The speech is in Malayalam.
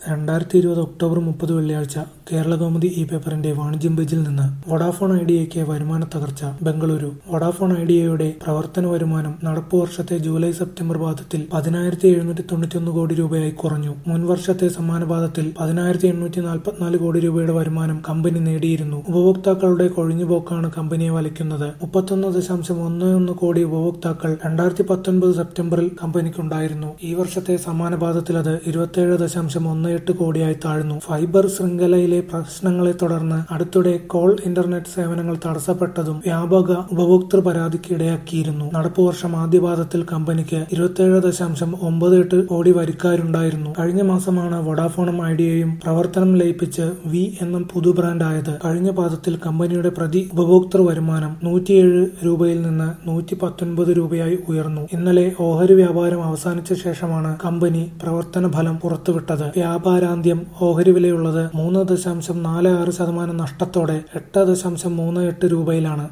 രണ്ടായിരത്തി ഇരുപത് ഒക്ടോബർ മുപ്പത് വെള്ളിയാഴ്ച കേരളകൗമുദി ഈ പേപ്പറിന്റെ വാണിജ്യം പേജിൽ നിന്ന് വൊഡാഫോൺ ഐഡിയയ്ക്ക് വരുമാന തകർച്ച ബംഗളൂരു വൊഡാഫോൺ ഐഡിയയുടെ പ്രവർത്തന വരുമാനം നടപ്പു വർഷത്തെ ജൂലൈ സെപ്റ്റംബർ പാദത്തിൽ പതിനായിരത്തി എഴുന്നൂറ്റി തൊണ്ണൂറ്റിയൊന്ന് കോടി രൂപയായി കുറഞ്ഞു മുൻ വർഷത്തെ സമാന പാദത്തിൽ പതിനായിരത്തി എണ്ണൂറ്റി നാൽപ്പത്തിനാല് കോടി രൂപയുടെ വരുമാനം കമ്പനി നേടിയിരുന്നു ഉപഭോക്താക്കളുടെ കൊഴിഞ്ഞുപോക്കാണ് കമ്പനിയെ വലിക്കുന്നത് മുപ്പത്തൊന്ന് ദശാംശം ഒന്ന് ഒന്ന് കോടി ഉപഭോക്താക്കൾ രണ്ടായിരത്തി പത്തൊൻപത് സെപ്റ്റംബറിൽ കമ്പനിക്കുണ്ടായിരുന്നു ഈ വർഷത്തെ സമാന പാദത്തിൽ അത് ഇരുപത്തിയേഴ് ദശാംശം ഒന്ന് എട്ട് കോടിയായി താഴ്ന്നു ഫൈബർ ശൃംഖലയിലെ പ്രശ്നങ്ങളെ തുടർന്ന് അടുത്തിടെ കോൾ ഇന്റർനെറ്റ് സേവനങ്ങൾ തടസ്സപ്പെട്ടതും വ്യാപക ഉപഭോക്തൃ പരാതിക്ക് ഇടയാക്കിയിരുന്നു നടപ്പുവർഷം ആദ്യപാദത്തിൽ കമ്പനിക്ക് ഇരുപത്തിയേഴ് ദശാംശം ഒമ്പത് എട്ട് കോടി വരിക്കാരുണ്ടായിരുന്നു കഴിഞ്ഞ മാസമാണ് വൊഡാഫോണും ഐഡിയയും പ്രവർത്തനം ലയിപ്പിച്ച് വി എന്ന പുതു ബ്രാൻഡായത് കഴിഞ്ഞ പാദത്തിൽ കമ്പനിയുടെ പ്രതി ഉപഭോക്തൃ വരുമാനം നൂറ്റിയേഴ് രൂപയിൽ നിന്ന് നൂറ്റി പത്തൊൻപത് രൂപയായി ഉയർന്നു ഇന്നലെ ഓഹരി വ്യാപാരം അവസാനിച്ച ശേഷമാണ് കമ്പനി പ്രവർത്തന ഫലം പുറത്തുവിട്ടത് വ്യാപാരാന്ത്യം ഓഹരി വിലയുള്ളത് മൂന്ന് ദശാംശം നാല് ആറ് ശതമാനം നഷ്ടത്തോടെ എട്ട് ദശാംശം മൂന്ന് എട്ട് രൂപയിലാണ്